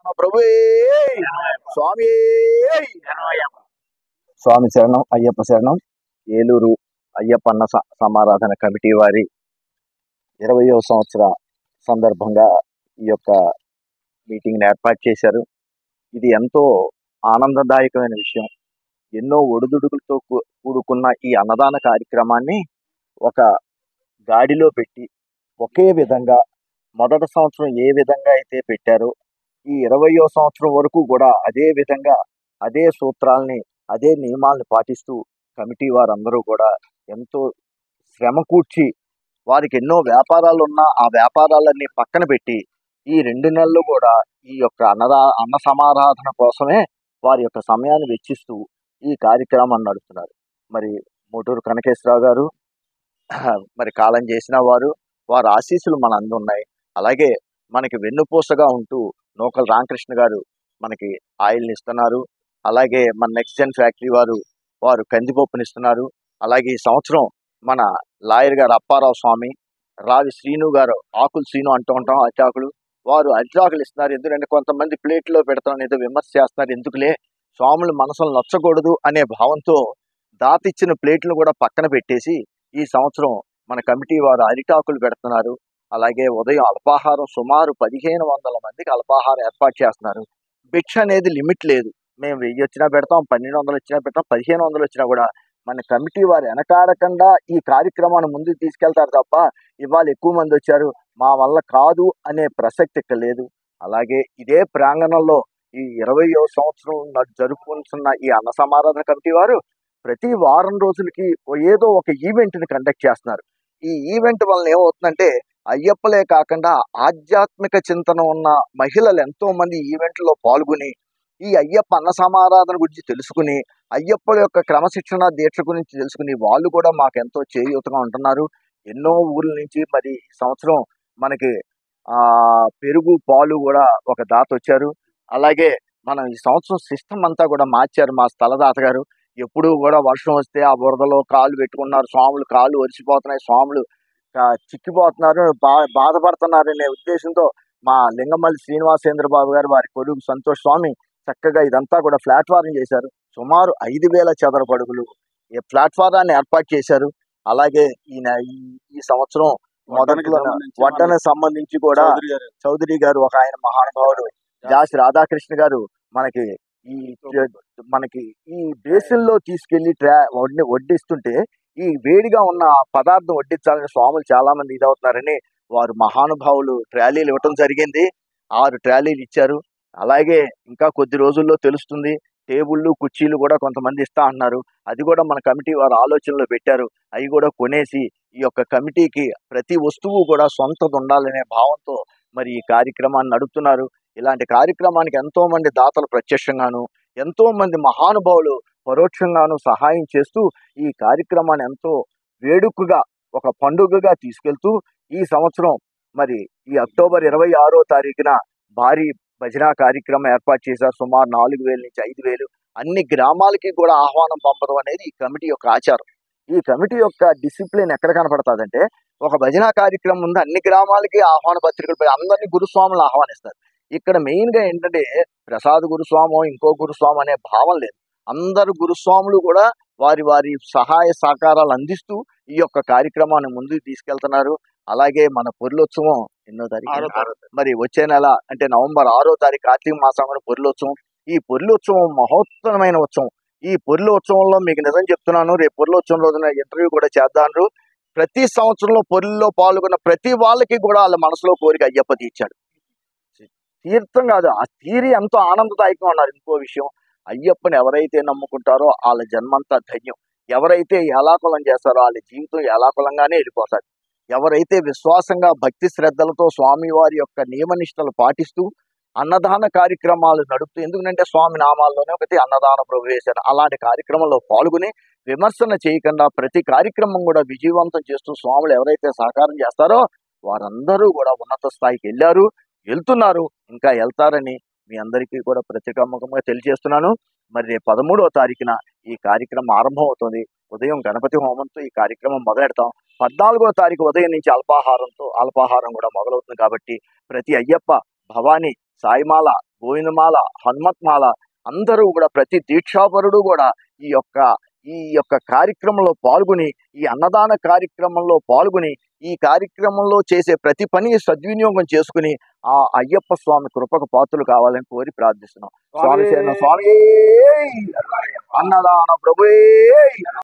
ప్రభు స్వామి స్వామి శరణం అయ్యప్ప శరణం ఏలూరు అయ్యప్పన్న స- సమారాధన కమిటీ వారి ఇరవయో సంవత్సర సందర్భంగా ఈ యొక్క మీటింగ్ని ఏర్పాటు చేశారు ఇది ఎంతో ఆనందదాయకమైన విషయం ఎన్నో ఒడిదుడుకులతో కూ- కూడుకున్న ఈ అన్నదాన కార్యక్రమాన్ని ఒక గాడిలో పెట్టి ఒకే విధంగా మొదటి సంవత్సరం ఏ విధంగా అయితే పెట్టారో ఈ ఇరవయో సంవత్సరం వరకు కూడా అదే విధంగా అదే సూత్రాల్ని అదే నియమాల్ని పాటిస్తూ కమిటీ వారందరూ కూడా ఎంతో శ్రమ కూర్చి వారికి ఎన్నో వ్యాపారాలు ఉన్నా ఆ వ్యాపారాలన్నీ పక్కన పెట్టి ఈ రెండు నెలలు కూడా ఈ యొక్క అన్నదా అన్న సమారాధన కోసమే వారి యొక్క సమయాన్ని వెచ్చిస్తూ ఈ కార్యక్రమాన్ని నడుపుతున్నారు మరి మోటూరు కనకేశ్వరరావు గారు మరి కాలం చేసిన వారు వారి ఆశీస్సులు మన అందు ఉన్నాయి అలాగే మనకి వెన్నుపూసగా ఉంటూ నూకల రామకృష్ణ గారు మనకి ఆయిల్ని ఇస్తున్నారు అలాగే మన నెక్స్ట్ జెన్ ఫ్యాక్టరీ వారు వారు కందిపప్పుని ఇస్తున్నారు అలాగే ఈ సంవత్సరం మన లాయర్ గారు అప్పారావు స్వామి రావి శ్రీను గారు ఆకులు శ్రీను అంటూ ఉంటాం అరిటాకులు వారు అరిటాకులు ఇస్తున్నారు ఎందుకంటే కొంతమంది ప్లేట్లో పెడతాం ఏదో విమర్శ చేస్తున్నారు ఎందుకులే స్వాములు మనసులు నచ్చకూడదు అనే భావంతో దాత ఇచ్చిన ప్లేట్లు కూడా పక్కన పెట్టేసి ఈ సంవత్సరం మన కమిటీ వారు అరిటాకులు పెడుతున్నారు అలాగే ఉదయం అల్పాహారం సుమారు పదిహేను వందల మందికి అల్పాహారం ఏర్పాటు చేస్తున్నారు భిక్ష అనేది లిమిట్ లేదు మేము వెయ్యి వచ్చినా పెడతాం పన్నెండు వందలు వచ్చినా పెడతాం పదిహేను వందలు వచ్చినా కూడా మన కమిటీ వారు వెనకాడకుండా ఈ కార్యక్రమాన్ని ముందుకు తీసుకెళ్తారు తప్ప ఇవాళ ఎక్కువ మంది వచ్చారు మా వల్ల కాదు అనే ప్రసక్తి ఇక్కడ లేదు అలాగే ఇదే ప్రాంగణంలో ఈ ఇరవయో సంవత్సరం న- జరుపుకుంటున్న ఈ అన్న సమారాధన కమిటీ వారు ప్రతి వారం రోజులకి ఓ ఏదో ఒక ఈవెంట్ని కండక్ట్ చేస్తున్నారు ఈ ఈవెంట్ వలన ఏమవుతుందంటే అయ్యప్పలే కాకుండా ఆధ్యాత్మిక చింతన ఉన్న మహిళలు ఎంతో మంది ఈవెంట్లో పాల్గొని ఈ అయ్యప్ప అన్న సమారాధన గురించి తెలుసుకుని అయ్యప్పల యొక్క క్రమశిక్షణ దీక్ష గురించి తెలుసుకుని వాళ్ళు కూడా మాకు ఎంతో చేయూతగా ఉంటున్నారు ఎన్నో ఊర్ల నుంచి మరి ఈ సంవత్సరం మనకి ఆ పెరుగు పాలు కూడా ఒక దాత వచ్చారు అలాగే మనం ఈ సంవత్సరం సిస్టమ్ అంతా కూడా మార్చారు మా స్థలదాత గారు ఎప్పుడు కూడా వర్షం వస్తే ఆ బురదలో కాలు పెట్టుకున్నారు స్వాములు కాలు ఒరిసిపోతున్నాయి స్వాములు ఆ, చిక్కిపోతున్నారు బా బాధపడుతున్నారనే ఉద్దేశంతో మా లింగమల్లి శ్రీనివాసేంద్ర బాబు గారు వారి కొడుకు సంతోష్ స్వామి చక్కగా ఇదంతా కూడా ప్లాట్ఫారం చేశారు సుమారు ఐదు వేల చదరపు అడుగులు ఈ ప్లాట్ఫారాన్ని ఏర్పాటు చేశారు అలాగే ఈయన ఈ- ఈ సంవత్సరం మొదట్లో వడ్డనకు సంబంధించి కూడా చౌదరి గారు ఒక ఆయన మహానుభావుడు జాసి రాధాకృష్ణ గారు మనకి ఈ మనకి ఈ బేసిన్ లో తీసుకెళ్లి ట్రా వడ్డి వడ్డిస్తుంటే ఈ వేడిగా ఉన్న పదార్థం వడ్డించాలని స్వాములు చాలా మంది ఇదవుతున్నారని వారు మహానుభావులు ట్రాలీలు ఇవ్వటం జరిగింది ఆరు ట్రాలీలు ఇచ్చారు అలాగే ఇంకా కొద్ది రోజుల్లో తెలుస్తుంది టేబుళ్ళు కుర్చీలు కూడా కొంతమంది ఇస్తా అన్నారు అది కూడా మన కమిటీ వారు ఆలోచనలో పెట్టారు అవి కూడా కొనేసి ఈ యొక్క కమిటీకి ప్రతి వస్తువు కూడా సొంతది ఉండాలనే భావంతో మరి ఈ కార్యక్రమాన్ని నడుపుతున్నారు ఇలాంటి కార్యక్రమానికి ఎంతో మంది దాతలు ప్రత్యక్షంగాను ఎంతో మంది మహానుభావులు పరోక్షంగాను సహాయం చేస్తూ ఈ కార్యక్రమాన్ని ఎంతో వేడుకగా ఒక పండుగగా తీసుకెళ్తూ ఈ సంవత్సరం మరి ఈ అక్టోబర్ ఇరవై ఆరో తారీఖున భారీ భజన కార్యక్రమం ఏర్పాటు చేశారు సుమారు నాలుగు వేల నుంచి ఐదు వేలు అన్ని గ్రామాలకి కూడా ఆహ్వానం పంపడం అనేది ఈ కమిటీ యొక్క ఆచారం ఈ కమిటీ యొక్క డిసిప్లిన్ ఎక్కడ కనపడుతుందంటే ఒక భజన కార్యక్రమం ఉంది అన్ని గ్రామాలకి ఆహ్వాన పత్రికలు పై అందరినీ గురుస్వాములు ఆహ్వానిస్తారు ఇక్కడ మెయిన్ గా ఏంటంటే ప్రసాద్ గురుస్వామో ఇంకో గురుస్వామి అనే భావం లేదు అందరు గురుస్వాములు కూడా వారి వారి సహాయ సహకారాలు అందిస్తూ ఈ యొక్క కార్యక్రమాన్ని ముందుకు తీసుకెళ్తున్నారు అలాగే మన పొర్లోత్సవం ఎన్నో తారీఖు మరి వచ్చే నెల అంటే నవంబర్ ఆరో తారీఖు కార్తీక మాసంలో పొర్లోత్సవం ఈ పొర్లోత్సవం మహోత్తరమైన ఉత్సవం ఈ పొర్లోత్సవంలో మీకు నిజం చెప్తున్నాను రేపు పొర్లోత్సవం రోజున ఇంటర్వ్యూ కూడా చేద్దాను ప్రతి సంవత్సరంలో పొర్లిలో పాల్గొన్న ప్రతి వాళ్ళకి కూడా వాళ్ళ మనసులో కోరిక అయ్యప్ప తీర్చాడు తీర్థం కాదు ఆ తీరి ఎంతో ఆనందదాయకంగా ఉన్నారు ఇంకో విషయం అయ్యప్పని ఎవరైతే నమ్ముకుంటారో వాళ్ళ జన్మంతా ధన్యం ఎవరైతే ఏలాకులం చేస్తారో వాళ్ళ జీవితం ఏలాకులంగానే వెళ్ళిపోతారు ఎవరైతే విశ్వాసంగా భక్తి శ్రద్ధలతో స్వామివారి యొక్క నియమనిష్టలు పాటిస్తూ అన్నదాన కార్యక్రమాలు నడుపుతూ ఎందుకంటే స్వామి నామాల్లోనే ఒకటి అన్నదాన ప్రవేశం అలాంటి కార్యక్రమంలో పాల్గొని విమర్శన చేయకుండా ప్రతి కార్యక్రమం కూడా విజయవంతం చేస్తూ స్వాములు ఎవరైతే సహకారం చేస్తారో వారందరూ కూడా ఉన్నత స్థాయికి వెళ్ళారు వెళ్తున్నారు ఇంకా వెళ్తారని మీ అందరికీ కూడా ప్రత్యేకముఖంగా తెలియజేస్తున్నాను మరి రేపు పదమూడవ తారీఖున ఈ కార్యక్రమం ఆరంభం అవుతుంది ఉదయం గణపతి హోమంతో ఈ కార్యక్రమం మొదలెడతాం పద్నాలుగో తారీఖు ఉదయం నుంచి అల్పాహారంతో అల్పాహారం కూడా మొదలవుతుంది కాబట్టి ప్రతి అయ్యప్ప భవానీ సాయిమాల గోవిందమాల హనుమత్మాల అందరూ కూడా ప్రతి దీక్షాపరుడు కూడా ఈ యొక్క ఈ యొక్క కార్యక్రమంలో పాల్గొని ఈ అన్నదాన కార్యక్రమంలో పాల్గొని ఈ కార్యక్రమంలో చేసే ప్రతి పని సద్వినియోగం చేసుకుని ఆ అయ్యప్ప స్వామి కృపకు పాత్రలు కావాలని కోరి ప్రార్థిస్తున్నాం స్వామి శరణం స్వామి అన్నదాన ప్రభుయే